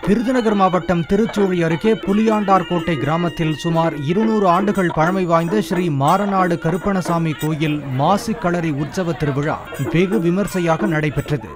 விருதுநகர் மாவட்டம் திருச்சூழி அருகே புலியாண்டார்கோட்டை கிராமத்தில் சுமார் இருநூறு ஆண்டுகள் பழமை வாய்ந்த ஸ்ரீ மாரநாடு கருப்பணசாமி கோயில் மாசி களரி உற்சவ திருவிழா வெகு விமர்சையாக நடைபெற்றது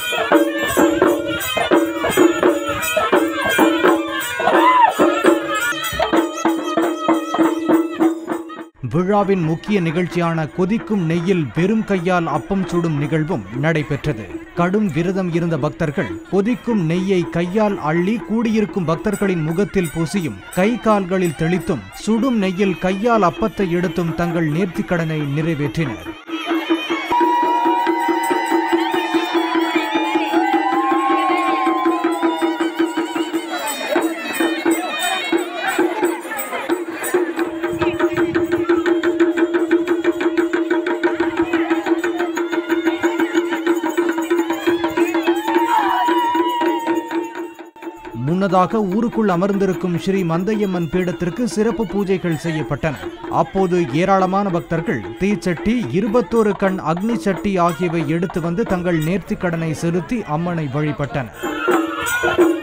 விழாவின் முக்கிய நிகழ்ச்சியான கொதிக்கும் நெய்யில் வெறும் கையால் அப்பம் சுடும் நிகழ்வும் நடைபெற்றது கடும் விரதம் இருந்த பக்தர்கள் கொதிக்கும் நெய்யை கையால் அள்ளி கூடியிருக்கும் பக்தர்களின் முகத்தில் பூசியும் கை கால்களில் தெளித்தும் சுடும் நெய்யில் கையால் அப்பத்தை எடுத்தும் தங்கள் நேர்த்திக் கடனை நிறைவேற்றினர் முன்னதாக ஊருக்குள் அமர்ந்திருக்கும் ஸ்ரீ மந்தையம்மன் பீடத்திற்கு சிறப்பு பூஜைகள் செய்யப்பட்டன அப்போது ஏராளமான பக்தர்கள் தீச்சட்டி இருபத்தோரு கண் அக்னி சட்டி ஆகியவை எடுத்து வந்து தங்கள் நேர்த்திக் கடனை செலுத்தி அம்மனை வழிபட்டனர்